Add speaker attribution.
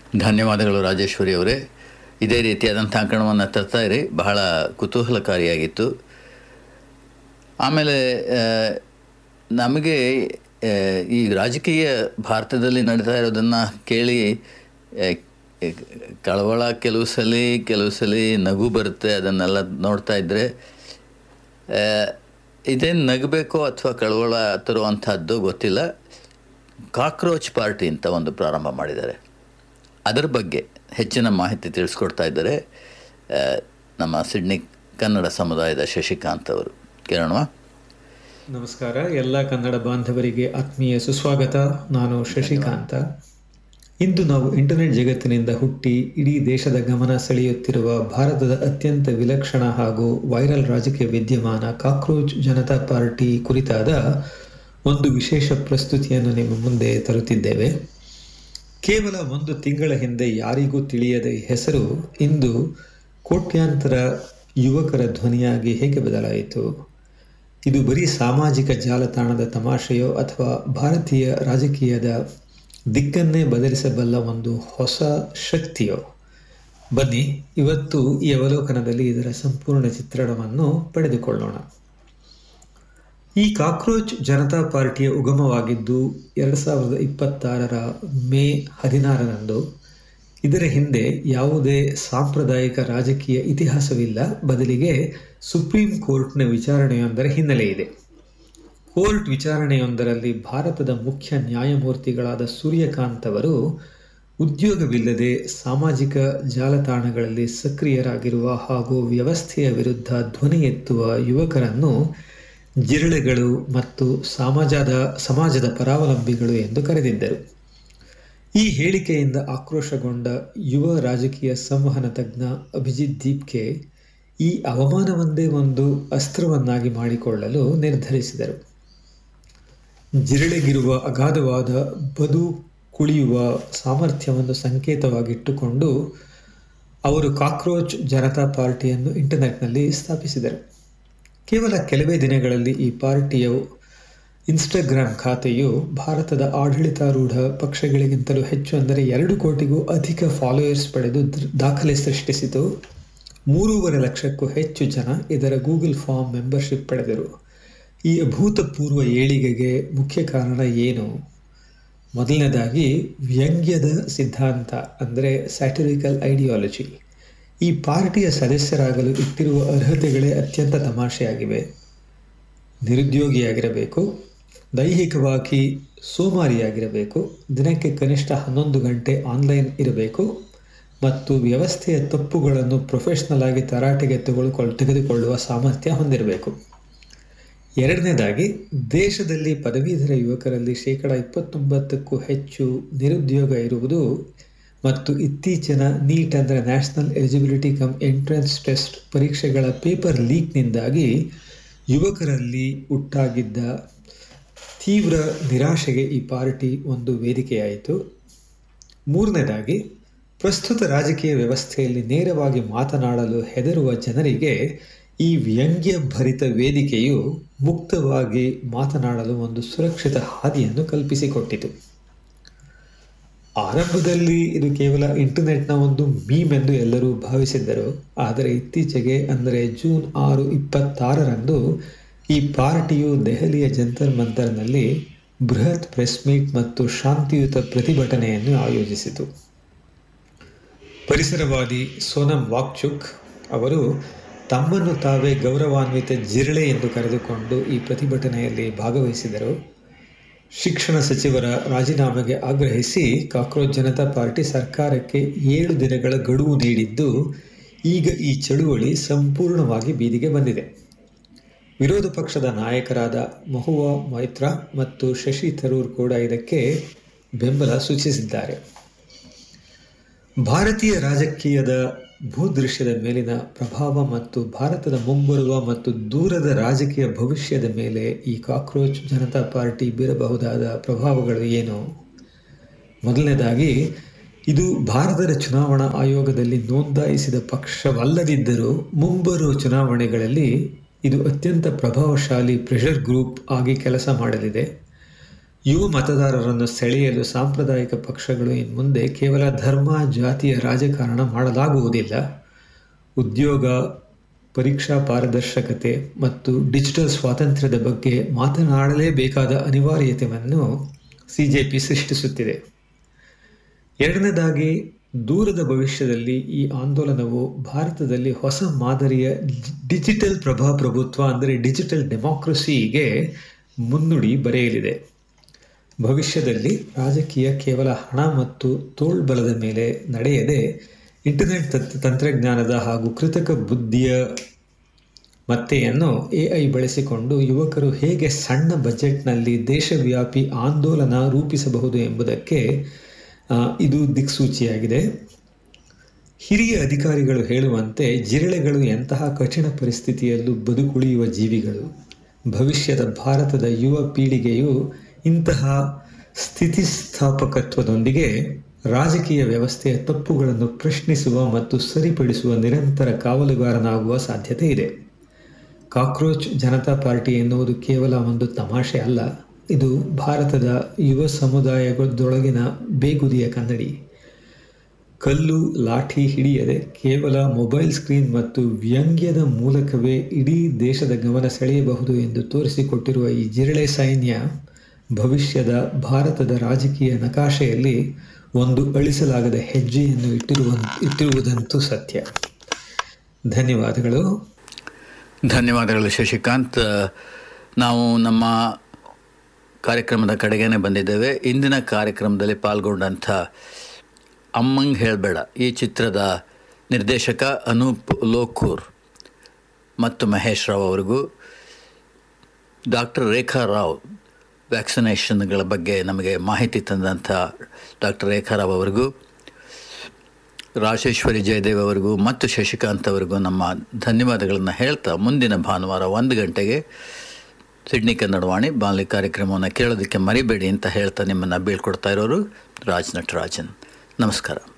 Speaker 1: ಧನ್ಯವಾದಗಳು ರಾಜೇಶ್ವರಿ ಅವರೇ ಇದೇ ರೀತಿಯಾದಂಥ ಅಂಕಣವನ್ನು ತರ್ತಾ ಇರಿ ಬಹಳ ಕುತೂಹಲಕಾರಿಯಾಗಿತ್ತು ಆಮೇಲೆ ಆ, ನಮಗೆ ಆ, ಈ ರಾಜಕೀಯ ಭಾರತದಲ್ಲಿ ನಡೀತಾ ಇರೋದನ್ನು ಕೇಳಿ ಆ, ಕಳವಳ ಕೆಲವು ಸಲ ಕೆಲವು ಸಲ ನಗು ಬರುತ್ತೆ ಅದನ್ನೆಲ್ಲ ನೋಡ್ತಾ ಇದ್ದರೆ ಇದೇನು ನಗಬೇಕೋ ಅಥವಾ ಕಳವಳ ತರುವಂಥದ್ದು ಗೊತ್ತಿಲ್ಲ ಕಾಕ್ರೋಚ್ ಪಾರ್ಟಿ ಅಂತ ಒಂದು ಪ್ರಾರಂಭ ಮಾಡಿದ್ದಾರೆ ಅದರ ಬಗ್ಗೆ ಹೆಚ್ಚಿನ ಮಾಹಿತಿ ತಿಳಿಸ್ಕೊಡ್ತಾ ಇದ್ದಾರೆ ಆ, ನಮ್ಮ ಸಿಡ್ನಿ ಕನ್ನಡ ಸಮುದಾಯದ ಶಶಿಕಾಂತ್ ಅವರು ಕೇಳೋಣ
Speaker 2: ನಮಸ್ಕಾರ ಎಲ್ಲ ಕನ್ನಡ ಬಾಂಧವರಿಗೆ ಆತ್ಮೀಯ ಸುಸ್ವಾಗತ ನಾನು ಶಶಿಕಾಂತ ಇಂದು ನಾವು ಇಂಟರ್ನೆಟ್ ಜಗತ್ತಿನಿಂದ ಹುಟ್ಟಿ ಇಡೀ ದೇಶದ ಗಮನ ಸೆಳೆಯುತ್ತಿರುವ ಭಾರತದ ಅತ್ಯಂತ ವಿಲಕ್ಷಣ ಹಾಗೂ ವೈರಲ್ ರಾಜಕೀಯ ವಿದ್ಯಮಾನ ಕಾಕ್ರೋಚ್ ಜನತಾ ಪಾರ್ಟಿ ಕುರಿತಾದ ಒಂದು ವಿಶೇಷ ಪ್ರಸ್ತುತಿಯನ್ನು ನಿಮ್ಮ ಮುಂದೆ ತರುತ್ತಿದ್ದೇವೆ ಕೇವಲ ಒಂದು ತಿಂಗಳ ಹಿಂದೆ ಯಾರಿಗೂ ತಿಳಿಯದ ಈ ಹೆಸರು ಇಂದು ಕೋಟ್ಯಾಂತರ ಯುವಕರ ಧ್ವನಿಯಾಗಿ ಹೇಗೆ ಬದಲಾಯಿತು ಇದು ಬರೀ ಸಾಮಾಜಿಕ ಜಾಲತಾಣದ ತಮಾಷೆಯೋ ಅಥವಾ ಭಾರತೀಯ ರಾಜಕೀಯದ ದಿಕ್ಕನ್ನೇ ಬದಲಿಸಬಲ್ಲ ಒಂದು ಹೊಸ ಶಕ್ತಿಯೋ ಬನ್ನಿ ಇವತ್ತು ಈ ಅವಲೋಕನದಲ್ಲಿ ಇದರ ಸಂಪೂರ್ಣ ಚಿತ್ರಣವನ್ನು ಪಡೆದುಕೊಳ್ಳೋಣ ಈ ಕಾಕ್ರೋಚ್ ಜನತಾ ಪಾರ್ಟಿಯ ಉಗಮವಾಗಿದ್ದು ಎರಡು ಸಾವಿರದ ಇಪ್ಪತ್ತಾರರ ಮೇ ಹದಿನಾರರಂದು ಇದರ ಹಿಂದೆ ಯಾವುದೇ ಸಾಂಪ್ರದಾಯಿಕ ರಾಜಕೀಯ ಇತಿಹಾಸವಿಲ್ಲ ಬದಲಿಗೆ ಸುಪ್ರೀಂ ಕೋರ್ಟ್ನ ವಿಚಾರಣೆಯೊಂದರ ಹಿನ್ನೆಲೆ ಇದೆ ಕೋರ್ಟ್ ವಿಚಾರಣೆಯೊಂದರಲ್ಲಿ ಭಾರತದ ಮುಖ್ಯ ನ್ಯಾಯಮೂರ್ತಿಗಳಾದ ಸೂರ್ಯಕಾಂತ್ ಅವರು ಉದ್ಯೋಗವಿಲ್ಲದೆ ಸಾಮಾಜಿಕ ಜಾಲತಾಣಗಳಲ್ಲಿ ಸಕ್ರಿಯರಾಗಿರುವ ಹಾಗೂ ವ್ಯವಸ್ಥೆಯ ವಿರುದ್ಧ ಧ್ವನಿ ಎತ್ತುವ ಯುವಕರನ್ನು ಜಿರಳೆಗಳು ಮತ್ತು ಸಮಾಜದ ಸಮಾಜದ ಪರಾವಲಂಬಿಗಳು ಎಂದು ಕರೆದಿದ್ದರು ಈ ಹೇಳಿಕೆಯಿಂದ ಆಕ್ರೋಶಗೊಂಡ ಯುವ ರಾಜಕೀಯ ಸಂವಹನ ತಜ್ಞ ಅಭಿಜಿತ್ ದೀಪ್ಗೆ ಈ ಅವಮಾನವೊಂದೇ ಒಂದು ಅಸ್ತ್ರವನ್ನಾಗಿ ಮಾಡಿಕೊಳ್ಳಲು ನಿರ್ಧರಿಸಿದರು ಜಿರಳೆಗಿರುವ ಅಗಾಧವಾದ ಬದು ಕುಳಿಯುವ ಸಾಮರ್ಥ್ಯವನ್ನು ಸಂಕೇತವಾಗಿಟ್ಟುಕೊಂಡು ಅವರು ಕಾಕ್ರೋಚ್ ಜನತಾ ಪಾರ್ಟಿಯನ್ನು ಇಂಟರ್ನೆಟ್ನಲ್ಲಿ ಸ್ಥಾಪಿಸಿದರು ಕೇವಲ ಕೆಲವೇ ದಿನಗಳಲ್ಲಿ ಈ ಪಾರ್ಟಿಯ ಇನ್ಸ್ಟಾಗ್ರಾಮ್ ಖಾತೆಯು ಭಾರತದ ಆಡಳಿತಾರೂಢ ಪಕ್ಷಗಳಿಗಿಂತಲೂ ಹೆಚ್ಚು ಅಂದರೆ ಎರಡು ಕೋಟಿಗೂ ಅಧಿಕ ಫಾಲೋಯರ್ಸ್ ಪಡೆದು ದ್ರ- ದಾಖಲೆ ಸೃಷ್ಟಿಸಿತು ಮೂರೂವರೆ ಲಕ್ಷಕ್ಕೂ ಹೆಚ್ಚು ಜನ ಇದರ ಗೂಗಲ್ ಫಾರ್ಮ್ ಮೆಂಬರ್ಶಿಪ್ ಪಡೆದರು ಈ ಅಭೂತಪೂರ್ವ ಏಳಿಗೆಗೆ ಮುಖ್ಯ ಕಾರಣ ಏನು ಮೊದಲನೇದಾಗಿ ವ್ಯಂಗ್ಯದ ಸಿದ್ಧಾಂತ ಅಂದರೆ ಸ್ಯಾಟಿರಿಕಲ್ ಐಡಿಯಾಲಜಿ ಈ ಪಾರ್ಟಿಯ ಸದಸ್ಯರಾಗಲು ಇಟ್ಟಿರುವ ಅರ್ಹತೆಗಳೇ ಅತ್ಯಂತ ತಮಾಷೆಯಾಗಿವೆ ನಿರುದ್ಯೋಗಿಯಾಗಿರಬೇಕು ದೈಹಿಕವಾಗಿ ಸೋಮಾರಿಯಾಗಿರಬೇಕು ದಿನಕ್ಕೆ ಕನಿಷ್ಠ ಹನ್ನೊಂದು ಗಂಟೆ ಆನ್ಲೈನ್ ಇರಬೇಕು ಮತ್ತು ವ್ಯವಸ್ಥೆಯ ತಪ್ಪುಗಳನ್ನು ಪ್ರೊಫೆಷ್ನಲ್ ಆಗಿ ತರಾಟೆಗೆ ತೆಗೆದುಕೊಳ್ಳ ತೆಗೆದುಕೊಳ್ಳುವ ಸಾಮರ್ಥ್ಯ ಹೊಂದಿರಬೇಕು ಎರಡನೇದಾಗಿ ದೇಶದಲ್ಲಿ ಪದವೀಧರ ಯುವಕರಲ್ಲಿ ಶೇಕಡ ಇಪ್ಪತ್ತೊಂಬತ್ತಕ್ಕೂ ಹೆಚ್ಚು ನಿರುದ್ಯೋಗ ಇರುವುದು ಮತ್ತು ಇತ್ತೀಚಿನ ನೀಟ್ ಅಂದರೆ national eligibility cum entrance test ಪರೀಕ್ಷೆಗಳ ಪೇಪರ್ ಲೀಕ್ನಿಂದಾಗಿ ಯುವಕರಲ್ಲಿ ಉಂಟಾಗಿದ್ದ ತೀವ್ರ ನಿರಾಶೆಗೆ ಈ ಪಾರ್ಟಿ ಒಂದು ವೇದಿಕೆಯಾಯಿತು ಮೂರನೇದಾಗಿ ಪ್ರಸ್ತುತ ರಾಜಕೀಯ ವ್ಯವಸ್ಥೆಯಲ್ಲಿ ನೇರವಾಗಿ ಮಾತನಾಡಲು ಹೆದರುವ ಜನರಿಗೆ ಈ ವ್ಯಂಗ್ಯ ಭರಿತ ವೇದಿಕೆಯು ಮುಕ್ತವಾಗಿ ಮಾತನಾಡಲು ಒಂದು ಸುರಕ್ಷಿತ ಹಾದಿಯನ್ನು ಕಲ್ಪಿಸಿಕೊಟ್ಟಿತು ಆರಂಭದಲ್ಲಿ ಇದು ಕೇವಲ ಇಂಟರ್ನೆಟ್ನ ಒಂದು ಮೀಮ್ ಎಂದು ಎಲ್ಲರೂ ಭಾವಿಸಿದ್ದರು ಆದರೆ ಇತ್ತೀಚೆಗೆ ಅಂದರೆ ಜೂನ್ ಆರು ಇಪ್ಪತ್ತಾರರಂದು ಈ ಪಾರ್ಟಿಯು ದೆಹಲಿಯ ಜಂತರ್ ಮಂತರ್ನಲ್ಲಿ ಬೃಹತ್ ಪ್ರೆಸ್ ಮೀಟ್ ಮತ್ತು ಶಾಂತಿಯುತ ಪ್ರತಿಭಟನೆಯನ್ನು ಆಯೋಜಿಸಿತು ಪರಿಸರವಾದಿ ಸೋನಂ ವಾಕ್ಚುಕ್ ಅವರು ತಮ್ಮನ್ನು ತಾವೇ ಗೌರವಾನ್ವಿತ ಜಿರಳೆ ಎಂದು ಕರೆದುಕೊಂಡು ಈ ಪ್ರತಿಭಟನೆಯಲ್ಲಿ ಭಾಗವಹಿಸಿದರು ಶಿಕ್ಷಣ ಸಚಿವರ ರಾಜೀನಾಮೆಗೆ ಆಗ್ರಹಿಸಿ ಕಾಕ್ರೋಚ್ ಜನತಾ ಪಾರ್ಟಿ ಸರ್ಕಾರಕ್ಕೆ ಏಳು ದಿನಗಳ ಗಡುವು ನೀಡಿದ್ದು ಈಗ ಈ ಚಳುವಳಿ ಸಂಪೂರ್ಣವಾಗಿ ಬೀದಿಗೆ ಬಂದಿದೆ ವಿರೋಧ ಪಕ್ಷದ ನಾಯಕರಾದ ಮಹುವಾ ಮೈತ್ರಾ ಮತ್ತು ಶಶಿ ತರೂರ್ ಕೂಡ ಇದಕ್ಕೆ ಬೆಂಬಲ ಸೂಚಿಸಿದ್ದಾರೆ ಭಾರತೀಯ ರಾಜಕೀಯದ ಭೂದೃಶ್ಯದ ಮೇಲಿನ ಪ್ರಭಾವ ಮತ್ತು ಭಾರತದ ಮುಂಬರುವ ಮತ್ತು ದೂರದ ರಾಜಕೀಯ ಭವಿಷ್ಯದ ಮೇಲೆ ಈ ಕಾಕ್ರೋಚ್ ಜನತಾ ಪಾರ್ಟಿ ಬೀರಬಹುದಾದ ಪ್ರಭಾವಗಳು ಏನು ಮೊದಲನೇದಾಗಿ ಇದು ಭಾರತದ ಚುನಾವಣಾ ಆಯೋಗದಲ್ಲಿ ನೋಂದಾಯಿಸಿದ ಪಕ್ಷವಲ್ಲದಿದ್ದರೂ ಮುಂಬರುವ ಚುನಾವಣೆಗಳಲ್ಲಿ ಇದು ಅತ್ಯಂತ ಪ್ರಭಾವಶಾಲಿ ಪ್ರೆಷರ್ ಗ್ರೂಪ್ ಆಗಿ ಕೆಲಸ ಮಾಡಲಿದೆ ಯುವ ಮತದಾರರನ್ನು ಸೆಳೆಯಲು ಸಾಂಪ್ರದಾಯಿಕ ಪಕ್ಷಗಳು ಇನ್ನು ಮುಂದೆ ಕೇವಲ ಧರ್ಮ ಜಾತಿಯ ರಾಜಕಾರಣ ಮಾಡಲಾಗುವುದಿಲ್ಲ ಉದ್ಯೋಗ ಪರೀಕ್ಷಾ ಪಾರದರ್ಶಕತೆ ಮತ್ತು ಡಿಜಿಟಲ್ ಸ್ವಾತಂತ್ರ್ಯದ ಬಗ್ಗೆ ಮಾತನಾಡಲೇಬೇಕಾದ ಅನಿವಾರ್ಯತೆಯನ್ನು ಸಿ ಜೆ ಪಿ ಸೃಷ್ಟಿಸುತ್ತಿದೆ ಎರಡನೇದಾಗಿ ದೂರದ ಭವಿಷ್ಯದಲ್ಲಿ ಈ ಆಂದೋಲನವು ಭಾರತದಲ್ಲಿ ಹೊಸ ಮಾದರಿಯ ಡಿಜಿಟಲ್ ಪ್ರಭಾಪ್ರಭುತ್ವ ಅಂದರೆ ಡಿಜಿಟಲ್ ಡೆಮಾಕ್ರಸಿಗೆ ಮುನ್ನುಡಿ ಬರೆಯಲಿದೆ ಭವಿಷ್ಯದಲ್ಲಿ ರಾಜಕೀಯ ಕೇವಲ ಹಣ ಮತ್ತು ತೋಳ್ಬಲದ ಮೇಲೆ ನಡೆಯದೆ ಇಂಟರ್ನೆಟ್ ತಂತ್ರಜ್ಞಾನದ ಹಾಗೂ ಕೃತಕ ಬುದ್ಧಿಯ ಮತ್ತೆಯನ್ನು ಎ ಐ ಬಳಸಿಕೊಂಡು ಯುವಕರು ಹೇಗೆ ಸಣ್ಣ ಬಜೆಟ್ನಲ್ಲಿ ದೇಶವ್ಯಾಪಿ ಆಂದೋಲನ ರೂಪಿಸಬಹುದು ಎಂಬುದಕ್ಕೆ ಇದು ದಿಕ್ಸೂಚಿಯಾಗಿದೆ ಹಿರಿಯ ಅಧಿಕಾರಿಗಳು ಹೇಳುವಂತೆ ಜಿರಳೆಗಳು ಎಂತಹ ಕಠಿಣ ಪರಿಸ್ಥಿತಿಯಲ್ಲೂ ಬದುಕುಳಿಯುವ ಜೀವಿಗಳು ಭವಿಷ್ಯದ ಭಾರತದ ಯುವ ಪೀಳಿಗೆಯು ಇಂತಹ ಸ್ಥಿತಿಸ್ಥಾಪಕತ್ವದೊಂದಿಗೆ ರಾಜಕೀಯ ವ್ಯವಸ್ಥೆಯ ತಪ್ಪುಗಳನ್ನು ಪ್ರಶ್ನಿಸುವ ಮತ್ತು ಸರಿಪಡಿಸುವ ನಿರಂತರ ಕಾವಲುಗಾರನಾಗುವ ಸಾಧ್ಯತೆ ಇದೆ ಕಾಕ್ರೋಚ್ ಜನತಾ ಪಾರ್ಟಿ ಎನ್ನುವುದು ಕೇವಲ ಒಂದು ತಮಾಷೆ ಅಲ್ಲ ಇದು ಭಾರತದ ಯುವ ಸಮುದಾಯದೊಳಗಿನ ಬೇಗುದಿಯ ಕನ್ನಡಿ ಕಲ್ಲು ಲಾಠಿ ಹಿಡಿಯದೆ ಕೇವಲ ಮೊಬೈಲ್ ಸ್ಕ್ರೀನ್ ಮತ್ತು ವ್ಯಂಗ್ಯದ ಮೂಲಕವೇ ಇಡೀ ದೇಶದ ಗಮನ ಸೆಳೆಯಬಹುದು ಎಂದು ತೋರಿಸಿಕೊಟ್ಟಿರುವ ಈ ಜಿರಳೆ ಸೈನ್ಯ ಭವಿಷ್ಯದ ಭಾರತದ ರಾಜಕೀಯ ನಕಾಶೆಯಲ್ಲಿ ಒಂದು ಅಳಿಸಲಾಗದ ಹೆಜ್ಜೆಯನ್ನು ಇಟ್ಟಿರುವ ಇಟ್ಟಿರುವುದಂತೂ ಸತ್ಯ ಧನ್ಯವಾದಗಳು
Speaker 1: ಧನ್ಯವಾದಗಳು ಶಶಿಕಾಂತ್ ನಾವು ನಮ್ಮ ಕಾರ್ಯಕ್ರಮದ ಕಡೆಗೇನೆ ಬಂದಿದ್ದೇವೆ ಇಂದಿನ ಕಾರ್ಯಕ್ರಮದಲ್ಲಿ ಪಾಲ್ಗೊಂಡಂಥ ಅಮ್ಮಂಗೆ ಹೇಳಬೇಡ ಈ ಚಿತ್ರದ ನಿರ್ದೇಶಕ ಅನೂಪ್ ಲೋಕೂರ್ ಮತ್ತು ಮಹೇಶ್ ರಾವ್ ಅವರಿಗೂ ಡಾಕ್ಟರ್ ರೇಖಾ ರಾವ್ ವ್ಯಾಕ್ಸಿನೇಷನ್ಗಳ ಬಗ್ಗೆ ನಮಗೆ ಮಾಹಿತಿ ತಂದಂಥ ಡಾಕ್ಟರ್ ರೇಖಾ ರಾವ್ ಅವರಿಗೂ ರಾಜೇಶ್ವರಿ ಜಯದೇವ್ ಅವರಿಗೂ ಮತ್ತು ಶಶಿಕಾಂತ್ ಅವರಿಗೂ ನಮ್ಮ ಧನ್ಯವಾದಗಳನ್ನು ಹೇಳ್ತಾ ಮುಂದಿನ ಭಾನುವಾರ ಒಂದು ಗಂಟೆಗೆ ಸಿಡ್ನಿ ಕನ್ನಡವಾಣಿ ಬಾಲ್ಯ ಕಾರ್ಯಕ್ರಮವನ್ನು ಕೇಳೋದಕ್ಕೆ ಮರಿಬೇಡಿ ಅಂತ ಹೇಳ್ತಾ ನಿಮ್ಮನ್ನು ಬೀಳ್ಕೊಡ್ತಾ ಇರೋರು ರಾಜ್ ನಟರಾಜನ್ ನಮಸ್ಕಾರ